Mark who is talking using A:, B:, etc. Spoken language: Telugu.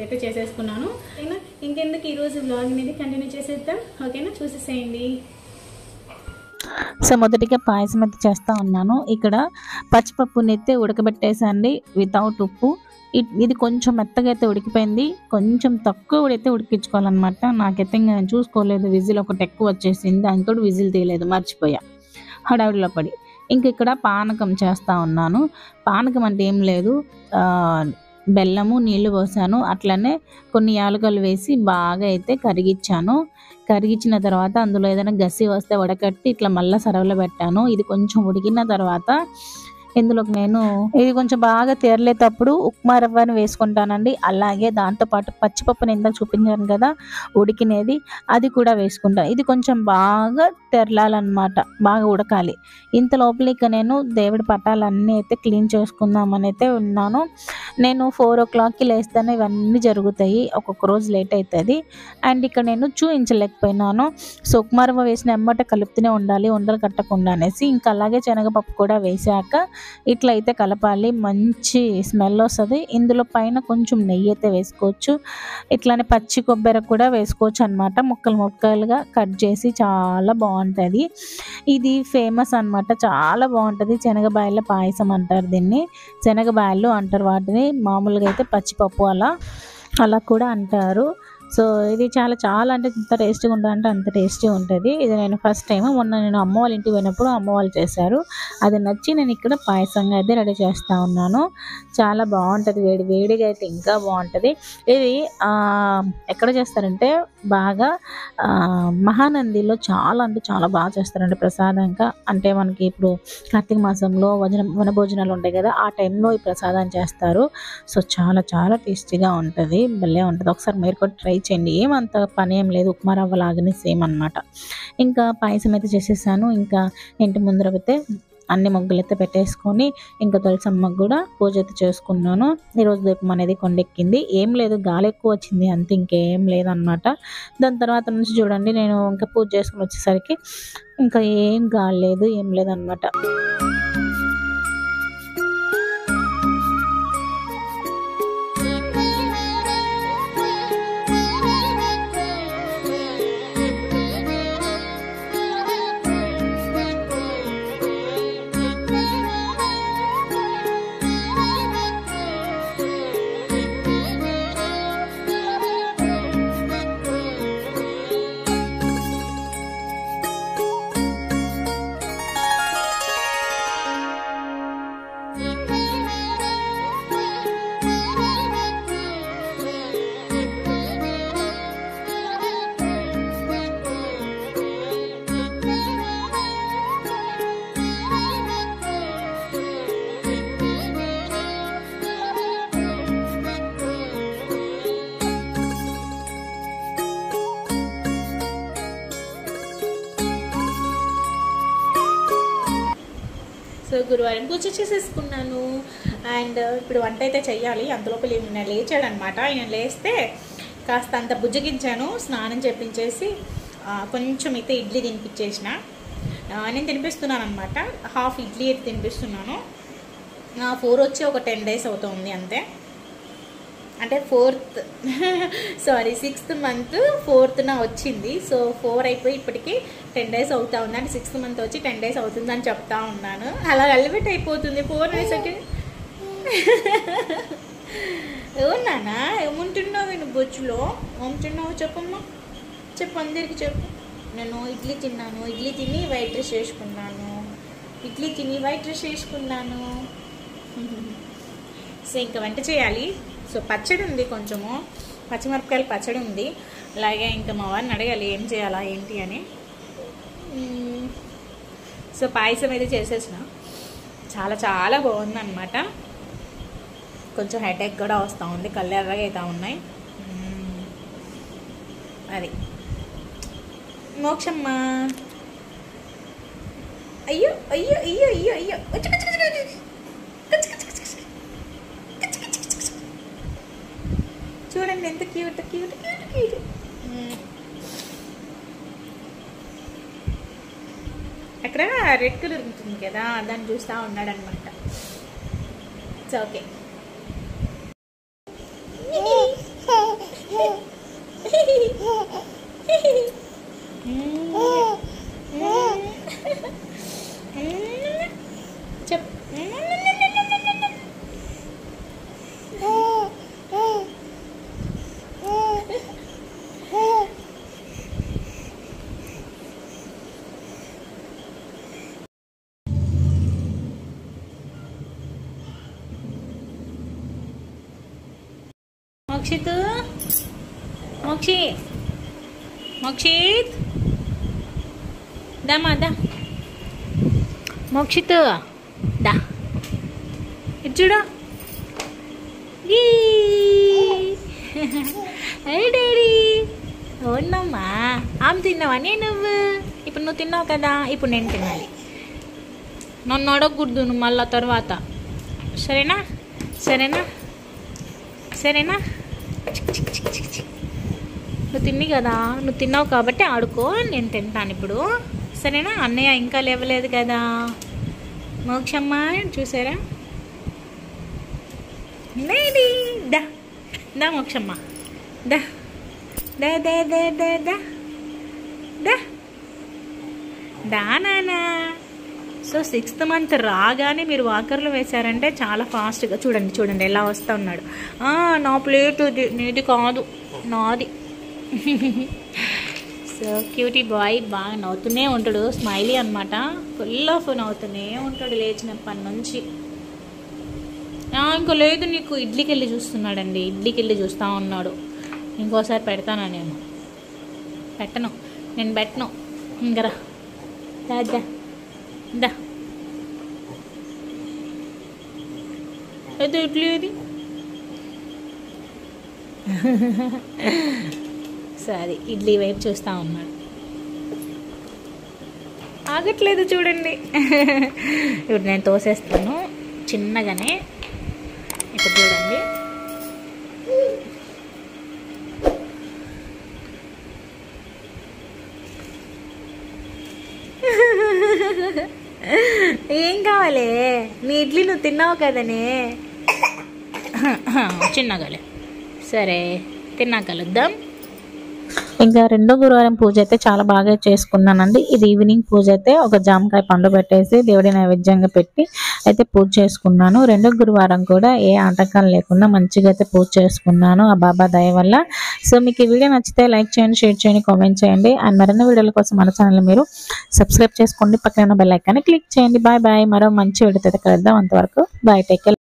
A: అయితే చేసేసుకున్నాను ఓకేనా ఇంకెందుకు ఈరోజు బ్లాగ్ అనేది కంటిన్యూ చేసేద్దాం ఓకేనా చూసేసేయండి
B: సో మొదటిగా పాయసం అయితే చేస్తూ ఉన్నాను ఇక్కడ పచ్చిపప్పుని అయితే ఉడకబెట్టేసండి వితౌట్ ఉప్పు ఇ- ఇది కొంచెం మెత్తగా అయితే ఉడికిపోయింది కొంచెం తక్కువ ఉడితే ఉడికించుకోవాలన్నమాట నాకైతే ఇంకా నేను చూసుకోలేదు విజిల్ ఒకటి ఎక్కువ వచ్చేసింది దానికి కూడా విజిల్ తీయలేదు మర్చిపోయా హడావిడిలో పడి ఇంక ఇక్కడ పానకం చేస్తూ ఉన్నాను పానకం అంటే ఏం లేదు ఆ, బెల్లము నీళ్లు పోసాను అట్లనే కొన్ని యాలకులు వేసి బాగా అయితే కరిగించాను కరిగించిన తర్వాత అందులో ఏదైనా గసి వస్తే వడకట్టి ఇట్లా మళ్ళీ సరవలో పెట్టాను ఇది కొంచెం ఉడికిన తర్వాత ఇందులోకి నేను ఇది కొంచెం బాగా తెరలేటప్పుడు ఉప్మా రవ్వని వేసుకుంటానండి అలాగే దాంతోపాటు పచ్చిపప్పుని ఇందాక చూపించాను కదా ఉడికినది అది కూడా వేసుకుంటాను ఇది కొంచెం బాగా తెరలాలన్నమాట బాగా ఉడకాలి ఇంత లోపల ఇక నేను దేవుడి పటాలన్నీ అయితే క్లీన్ చేసుకుందామని అయితే ఉన్నాను నేను ఫోర్ ఓ క్లాక్కి లేస్తేనే ఇవన్నీ జరుగుతాయి ఒక్కొక్క రోజు లేట్ అవుతుంది అండ్ ఇక్కడ నేను చూయించలేకపోయినాను సో ఉప్మా రవ్వ వేసిన ఎమ్మట కలుపుతూనే ఉండాలి ఉండలు కట్టకుండా అనేసి ఇంకా అలాగే శనగపప్పు కూడా వేసాక ఇట్లా అయితే కలపాలి మంచి స్మెల్ వస్తుంది ఇందులో పైన కొంచెం నెయ్యి అయితే వేసుకోవచ్చు ఇట్లానే పచ్చి కొబ్బరి కూడా వేసుకోవచ్చు అనమాట ముక్కలు ముక్కలుగా కట్ చేసి చాలా బాగుంటుంది ఇది ఫేమస్ అన్నమాట చాలా బాగుంటుంది శనగబాయల పాయసం అంటారు దీన్ని శనగబాయలు అంటారు వాటిని మామూలుగా అయితే పచ్చిపప్పు అలా అలా కూడా అంటారు సో ఇది చాలా చాలా అంటే ఇంత టేస్టీగా ఉంటుంది అంటే అంత టేస్టీ ఉంటుంది ఇది నేను ఫస్ట్ టైం మొన్న నేను అమ్మ వాళ్ళ ఇంటికి పోయినప్పుడు అమ్మ వాళ్ళు చేశారు అది నచ్చి నేను ఇక్కడ పాయసంగా అయితే రెడీ చేస్తూ ఉన్నాను చాలా బాగుంటుంది వేడి వేడిగా అయితే ఇంకా బాగుంటుంది ఇది ఆ, ఎక్కడ చేస్తారంటే బాగా ఆ, మహానందిలో చాలా అంటే చాలా బాగా చేస్తారండి ప్రసాదంగా అంటే మనకి ఇప్పుడు కార్తీక మాసంలో వజన వనభోజనాలు ఉంటాయి కదా ఆ టైంలో ఈ ప్రసాదం చేస్తారు సో చాలా చాలా టేస్టీగా ఉంటుంది భలే ఉంటుంది ఒకసారి మీరు కూడా ట్రై చేయండి ఏమంత పని ఏం లేదు ఉప్మా రవ్వ లాగానే సేమ్ అనమాట ఇంకా పాయసం అయితే చేసేసాను ఇంకా ఇంటి ముందర అయితే అన్ని ముగ్గులు అయితే పెట్టేసుకొని ఇంకా తులసమ్మకు కూడా పూజ అయితే చేసుకున్నాను ఈరోజు దీపం అనేది కొండెక్కింది ఏం లేదు గాలి ఎక్కువ వచ్చింది అంతే ఇంకేం లేదనమాట దాని తర్వాత నుంచి చూడండి నేను ఇంకా పూజ చేసుకుని వచ్చేసరికి ఇంకా ఏం గాలి లేదు ఏం లేదనమాట
A: సో గురువారం పూజ చేసేసుకున్నాను అండ్ ఇప్పుడు వంట అయితే చెయ్యాలి అంతలోపల ఈయన లేచాడనమాట ఆయన లేస్తే కాస్త అంత బుజ్జగించాను స్నానం చేపించేసి ఆ, కొంచెం అయితే ఇడ్లీ తినిపించేసిన ఆ, నేను తినిపిస్తున్నాను అనమాట హాఫ్ ఇడ్లీ అయితే తినిపిస్తున్నాను ఫోర్ వచ్చి ఒక టెన్ డేస్ అవుతుంది అంతే అంటే ఫోర్త్ సారీ సిక్స్త్ మంత్ ఫోర్త్న వచ్చింది సో ఫోర్ అయిపోయి ఇప్పటికి టెన్ డేస్ అవుతా ఉంది అంటే సిక్స్త్ మంత్ వచ్చి టెన్ డేస్ అవుతుందని చెప్తా ఉన్నాను అలా అలబెట్ అయిపోతుంది ఫోర్ అనేసరికి అవునానా ఏముంటున్నావు నేను బొచ్చులో ఏముంటున్నావు చెప్పమ్మా చెప్పు అందరికి చెప్పు నేను ఇడ్లీ తిన్నాను ఇడ్లీ తిని వైట్ డ్రెస్ వేసుకున్నాను ఇడ్లీ తిని వైట్ డ్రెస్ వేసుకున్నాను సో ఇంకా వంట చేయాలి సో పచ్చడి ఉంది కొంచెము పచ్చిమిరపకాయల పచ్చడి ఉంది అలాగే ఇంకా మా వారిని అడగాలి ఏం చేయాలా ఏంటి అని మ్మ్. సో పాయసం అయితే చేసేసిన చాలా చాలా బాగుందన్నమాట కొంచెం హెడేక్ కూడా వస్తూ ఉంది కళ్ళు ఎర్రగా అవుతా ఉన్నాయి మ్మ్. అది మోక్షమ్మ అయ్యో అయ్యో అయ్యో అయ్యో అయ్యో వచ్చి, వచ్చి, వచ్చి, వచ్చి. కచ్చి, కచ్చి, కచ్చి, కచ్చి. కచ్చి, కచ్చి, కచ్చి, కచ్చి. చూడండి ఎంత క్యూట్ క్యూట్ క్యూట్ క్యూట్ అక్కడ రెడ్ కలర్ ఉంటుంది కదా దాన్ని చూస్తూ ఉన్నాడు అనమాట సో ఓకే మోక్షిత్ మోక్షి మోక్షిత్ దామా దా మోక్షిత్ దా ఇటు చూడు ఈ. ఏ డాడీ అవునమ్మా ఆమె తిన్నావా నువ్వు ఇప్పుడు నువ్వు తిన్నావు కదా ఇప్పుడు నేను తినాలి నన్ను అడగకూడదు నువ్వు మళ్ళా తర్వాత సరేనా సరేనా సరేనా చిక్ చిక్ చిక్ చిక్ చిక్. నువ్వు తిన్ని కదా నువ్వు తిన్నావు కాబట్టి ఆడుకో నేను తింటాను ఇప్పుడు సరేనా అన్నయ్య ఇంకా లేవలేదు కదా మోక్షమ్మ చూసారా లేడీ దా దా మోక్షమ్మ దా దా దా దా దా దా దా దా నానా సో సిక్స్త్ మంత్ రాగానే మీరు వాకర్లు వేశారంటే చాలా ఫాస్ట్గా చూడండి చూడండి ఎలా వస్తూ ఉన్నాడు "ఆ, నా ప్లేట్ ఇది నీది కాదు నాది సో క్యూటీ బాయ్ బాగా నవ్వుతూనే ఉంటాడు స్మైలీ అనమాట ఫుల్ ఆఫ్ నవ్వుతూనే ఉంటాడు లేచినప్పటి నుంచి "ఆ, ఇంకా లేదు నీకు ఇడ్లీకి వెళ్ళి చూస్తున్నాడండి ఇడ్లీకి వెళ్ళి చూస్తూ ఉన్నాడు ఇంకోసారి పెడతానా నేను పెట్టను నేను పెట్టను ఇంకరా దా దా దా అయితే ఇడ్లీ ఇది సరే ఇడ్లీ వైపు చూస్తూ ఉన్నాడు ఆగట్లేదు చూడండి ఇప్పుడు నేను తోసేస్తాను చిన్నగానే ఇప్పుడు చూడండి ఏం కావాలి నీ ఇడ్లీ నువ్వు తిన్నావు కదనే చిన్నగాలే సరే తిన్నా కలుద్దాం
B: ఇంకా రెండో గురువారం పూజ అయితే చాలా బాగా చేసుకున్నానండి ఇది ఈవినింగ్ పూజ అయితే ఒక జామకాయ పండు పెట్టేసి దేవుడి నైవేద్యంగా పెట్టి అయితే పూజ చేసుకున్నాను రెండో గురువారం కూడా ఏ ఆటంకాలు లేకుండా మంచిగా అయితే పూజ చేసుకున్నాను ఆ బాబా దయ వల్ల సో మీకు ఈ వీడియో నచ్చితే లైక్ చేయండి షేర్ చేయండి కామెంట్ చేయండి అండ్ మరిన్ని వీడియోల కోసం మన ఛానల్ మీరు సబ్స్క్రైబ్ చేసుకోండి పక్కన బెల్ ఐకాన్ని క్లిక్ చేయండి బాయ్ బాయ్ మరో మంచి వీడియోతో అయితే కలుద్దాం అంతవరకు బాయ్ టేక్